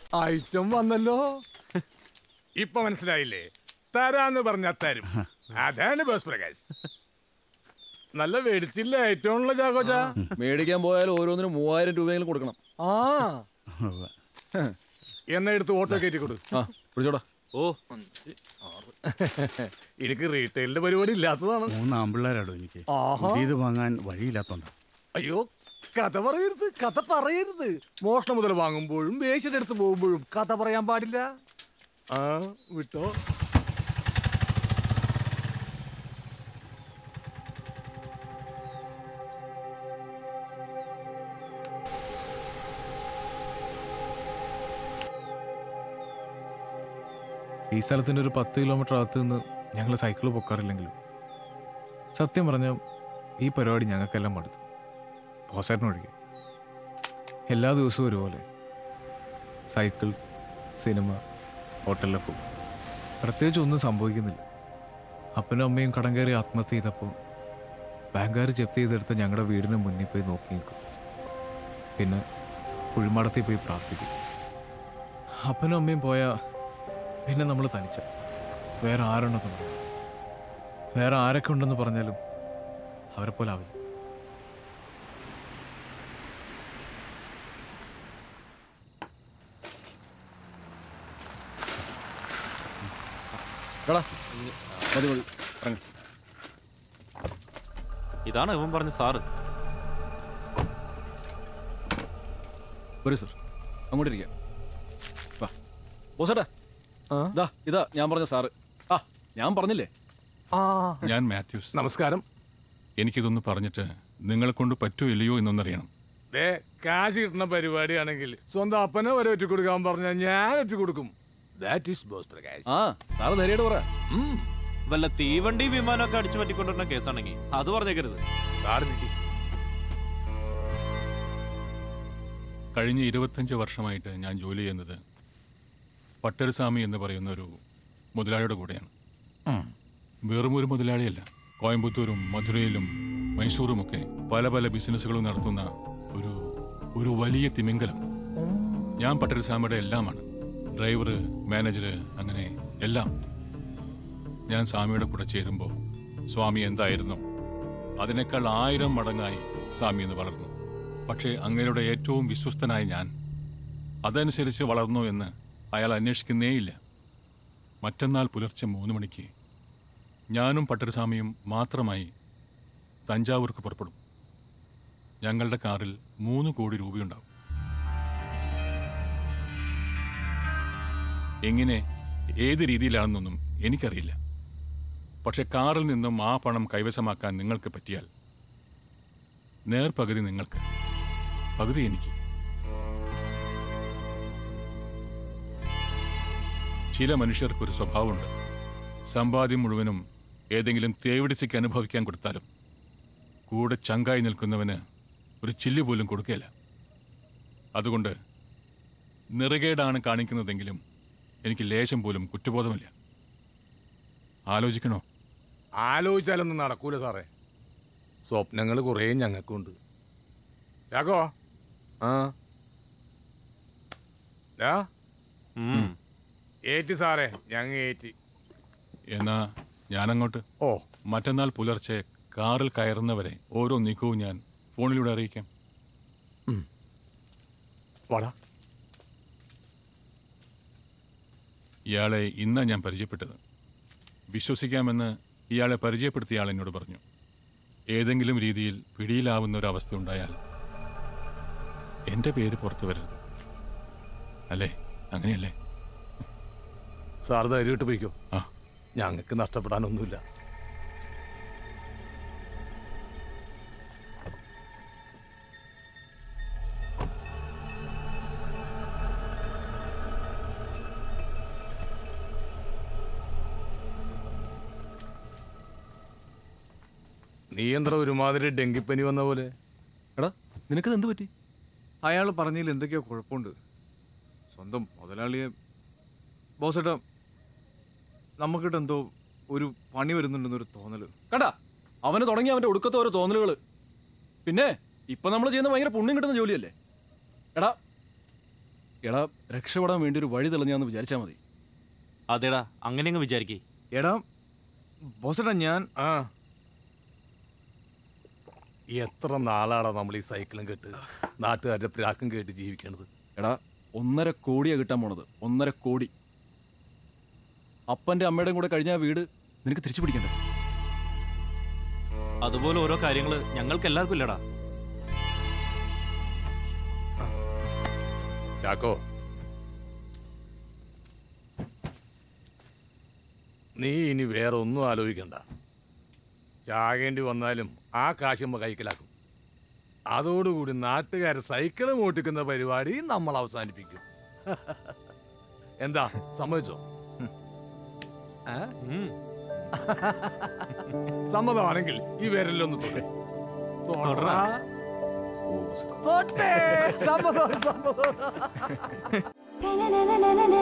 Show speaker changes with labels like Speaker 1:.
Speaker 1: Item വന്നല്ലോ ഇപ്പൊ മനസ്സിലായില്ലേ തരാന്ന് പറഞ്ഞാ തരും അതാണ് ബോസ് പ്രകാശ് നല്ല വെടിച്ചില്ല ഏറ്റവും ഉള്ള ചാക്കോച്ച
Speaker 2: മേടിക്കാൻ പോയാൽ ഓരോന്നിനും മൂവായിരം രൂപയെങ്കിലും കൊടുക്കണം
Speaker 1: ആ എന്നാ എടുത്ത് ഓട്ടോ കയറ്റി കൊടു
Speaker 2: ആ പിടിച്ചോടാ
Speaker 3: ഓ
Speaker 1: എനിക്ക് റീറ്റെയിലിന്റെ പരിപാടി ഇല്ലാത്തതാണ്
Speaker 4: മൂന്ന് ആമ്പിള്ളേരാടോ എനിക്ക്
Speaker 1: ആഹാ.
Speaker 4: പുതിയത് വാങ്ങാൻ വഴിയില്ലാത്തോണ്ടാ
Speaker 1: അയ്യോ കഥ പറയരുത് കഥ പറയരുത് മോഷണം മുതൽ വാങ്ങുമ്പോഴും വേശ്യയുടെ അടുത്ത് പോകുമ്പോഴും കഥ പറയാൻ പാടില്ല ആ വിട്ടോ
Speaker 5: ഈ സ്ഥലത്തിൻ്റെ ഒരു പത്ത് കിലോമീറ്റർ അകത്ത് നിന്ന് ഞങ്ങൾ സൈക്കിൾ പൊക്കാറില്ലെങ്കിലും സത്യം പറഞ്ഞാൽ ഈ പരിപാടി ഞങ്ങൾക്കെല്ലാം മടുത്തു ബോസേട്ടനൊഴികെ എല്ലാ ദിവസവും ഒരുപോലെ സൈക്കിൾ സിനിമ ഹോട്ടലിലെ ഫുഡ് പ്രത്യേകിച്ച് ഒന്നും സംഭവിക്കുന്നില്ല അപ്പനും അമ്മയും കടം കയറി ആത്മഹത്യ ചെയ്തപ്പോൾ ബാങ്കുകാർ ജപ്തി ചെയ്തെടുത്ത് ഞങ്ങളുടെ വീടിന് മുന്നിൽ പോയി നോക്കി നിൽക്കും പിന്നെ കുഴിമാടത്തിൽ പോയി പ്രാർത്ഥിക്കും അപ്പനും അമ്മയും പോയാൽ പിന്നെ നമ്മൾ തനിച്ച വേറെ ആരുണ്ടെന്ന് പറയും വേറെ ആരൊക്കെ ഉണ്ടെന്ന് പറഞ്ഞാലും അവരെ പോലെ ആവില്ല
Speaker 2: എടാ മതി മതി ഇറങ്ങ്.
Speaker 3: ഇതാണ് ഇവൻ പറഞ്ഞ സാറ്
Speaker 2: വരൂ സർ അങ്ങോട്ട് ഇരിക്കാം വാ ബോസേട്ടാ ഇതാ ഇതാ ഞാൻ പറഞ്ഞ സാറ് ആ ഞാൻ പറഞ്ഞില്ലേ
Speaker 1: ആ
Speaker 6: ഞാൻ മാത്യൂസ്
Speaker 1: നമസ്കാരം
Speaker 6: എനിക്കിതൊന്ന് പറഞ്ഞിട്ട് നിങ്ങളെ കൊണ്ട് പറ്റോ ഇല്ലയോ എന്നൊന്നറിയണം
Speaker 1: ദേ കാശ് കിട്ടുന്ന പരിപാടിയാണെങ്കിൽ സ്വന്തം അപ്പനെ വരെ ഒറ്റ കൊടുക്കാൻ പറഞ്ഞാൽ ഞാൻ ഒറ്റ കൊടുക്കും ദാറ്റ് ഈസ് ബോസ് പ്രകാശ്
Speaker 2: ആ സാറ് ധൈര്യമായിട്ട് പറ
Speaker 3: വല്ല തീവണ്ടി വിമാനമൊക്കെ അടിച്ചു പറ്റിക്കൊണ്ടിരുന്ന കേസാണെങ്കിൽ അത് പറഞ്ഞേക്കരുത്
Speaker 1: സാറിനിക്ക്
Speaker 6: കഴിഞ്ഞ ഇരുപത്തഞ്ച് വർഷമായിട്ട് ഞാൻ ജോലി ചെയ്യുന്നത് പട്ടരസ്വാമി എന്ന് പറയുന്ന ഒരു മുതലാളിയുടെ കൂടെയാണ് വെറും ഒരു മുതലാളിയല്ല കോയമ്പത്തൂരും മധുരയിലും മൈസൂറുമൊക്കെ പല പല ബിസിനസ്സുകളും നടത്തുന്ന ഒരു ഒരു വലിയ തിമിംഗലം ഞാൻ പട്ടരസ്വാമിയുടെ എല്ലാമാണ് ഡ്രൈവർ മാനേജർ അങ്ങനെ എല്ലാം ഞാൻ സ്വാമിയുടെ കൂടെ ചേരുമ്പോൾ സ്വാമി എന്തായിരുന്നു അതിനേക്കാൾ ആയിരം മടങ്ങായി സ്വാമി എന്ന് വളർന്നു പക്ഷേ അങ്ങയുടെ ഏറ്റവും വിശ്വസ്തനായ ഞാൻ അതനുസരിച്ച് വളർന്നു എന്ന് അയാൾ അന്വേഷിക്കുന്നേയില്ല മറ്റന്നാൾ പുലർച്ചെ മൂന്ന് മണിക്ക് ഞാനും പട്ടരസ്വാമിയും മാത്രമായി തഞ്ചാവൂർക്ക് പുറപ്പെടും ഞങ്ങളുടെ കാറിൽ മൂന്ന് കോടി രൂപയുണ്ടാവും എങ്ങനെ ഏത് രീതിയിലാണെന്നൊന്നും എനിക്കറിയില്ല പക്ഷെ കാറിൽ നിന്നും ആ പണം കൈവശമാക്കാൻ നിങ്ങൾക്ക് പറ്റിയാൽ നേർപകുതി നിങ്ങൾക്ക് പകുതി എനിക്ക് ചില മനുഷ്യർക്കൊരു സ്വഭാവമുണ്ട് സമ്പാദ്യം മുഴുവനും ഏതെങ്കിലും തേവിടിച്ചയ്ക്ക് അനുഭവിക്കാൻ കൊടുത്താലും കൂടെ ചങ്കായി നിൽക്കുന്നവന് ഒരു ചില്ല് പോലും കൊടുക്കുകയില്ല അതുകൊണ്ട് നിറകേടാണ് കാണിക്കുന്നതെങ്കിലും എനിക്ക് ലേശം പോലും കുറ്റബോധമില്ല ആലോചിക്കണോ
Speaker 1: ആലോചിച്ചാലൊന്നും നടക്കൂല സാറേ സ്വപ്നങ്ങൾ കുറേ ഞങ്ങൾക്കുണ്ട് രാഘോ ആ ഡാ,
Speaker 3: ഉം.
Speaker 1: ഏറ്റി സാറേ ഞങ്ങ ഏറ്റി
Speaker 6: എന്നാ ഞാനങ്ങോട്ട്
Speaker 1: ഓ
Speaker 6: മറ്റന്നാൾ പുലർച്ചെ കാറിൽ കയറുന്നവരെ ഓരോ നീക്കവും ഞാൻ ഫോണിലൂടെ അറിയിക്കാം
Speaker 1: വാടാ
Speaker 6: ഇയാളെ ഇന്നാ ഞാൻ പരിചയപ്പെട്ടത് വിശ്വസിക്കാമെന്ന് ഇയാളെ പരിചയപ്പെടുത്തിയ ആൾ എന്നോട് പറഞ്ഞു ഏതെങ്കിലും രീതിയിൽ പിടിയിലാവുന്ന ഒരു അവസ്ഥ ഉണ്ടായാൽ എൻ്റെ പേര് പുറത്തു വരരുത് അല്ലേ അങ്ങനെയല്ലേ
Speaker 1: സാർ ധൈര്യമായിട്ട് പോയിക്കോ
Speaker 6: ആ
Speaker 1: ഞങ്ങൾക്ക് നഷ്ടപ്പെടാനൊന്നുമില്ല നീ എന്താ ഒരുമാതിരി ഡെങ്കിപ്പനി വന്ന പോലെ
Speaker 2: എടാ നിനക്കത് എന്ത് പറ്റി
Speaker 5: അയാൾ പറഞ്ഞതിൽ എന്തൊക്കെയോ കുഴപ്പമുണ്ട് സ്വന്തം മുതലാളിയെ ബോസേട്ടാ നമുക്കിട്ട് എന്തോ ഒരു പണി വരുന്നുണ്ടെന്നൊരു തോന്നല്
Speaker 2: കണ്ടാ അവന് തുടങ്ങി അവന്റെ ഒടുക്കത്തെ ഓരോ തോന്നലുകൾ പിന്നെ ഇപ്പൊ നമ്മൾ ചെയ്യുന്ന ഭയങ്കര പുണ്യം കിട്ടുന്ന ജോലിയല്ലേ എടാ എടാ രക്ഷപ്പെടാൻ വേണ്ടി ഒരു വഴി തെളിഞ്ഞാന്ന് വിചാരിച്ചാൽ മതി
Speaker 3: അതേടാ അങ്ങനെ അങ്ങ് വിചാരിക്കേ
Speaker 5: എടാ ബോസേട്ടാ ഞാൻ
Speaker 1: ആ എത്ര നാളാടാ നമ്മൾ ഈ സൈക്കിളും കേട്ട് നാട്ടുകാരുടെ പ്രാക്കും കേട്ട് ജീവിക്കണത്
Speaker 2: എടാ ഒന്നര കോടിയാ കിട്ടാൻ പോണത് ഒന്നര കോടി അപ്പൻ്റെ അമ്മയുടെയും കൂടെ കഴിഞ്ഞ ആ വീട് നിനക്ക് തിരിച്ചു പിടിക്കണ്ടേ
Speaker 3: അതുപോലെ ഓരോ കാര്യങ്ങള് ഞങ്ങൾക്ക് എല്ലാവർക്കും ഇല്ലടാ
Speaker 1: ചാക്കോ നീ ഇനി വേറെ ഒന്നും ആലോചിക്കണ്ട ചാകേണ്ടി വന്നാലും ആ കാശുമ്പ കൈക്കലാക്കും അതോടുകൂടി നാട്ടുകാരെ സൈക്കിള് മോട്ടിക്കുന്ന പരിപാടി നമ്മൾ അവസാനിപ്പിക്കും എന്താ സമ്മതിച്ചോ ഏ?
Speaker 3: ഉം.
Speaker 1: സമ്മതമാണെങ്കിൽ ഈ വിരലൊന്ന് തൊടേ തൊടറാ. തൊട്ടേ സമ്മതം സമ്മതം
Speaker 7: Ta-na-na-na-na-na-na.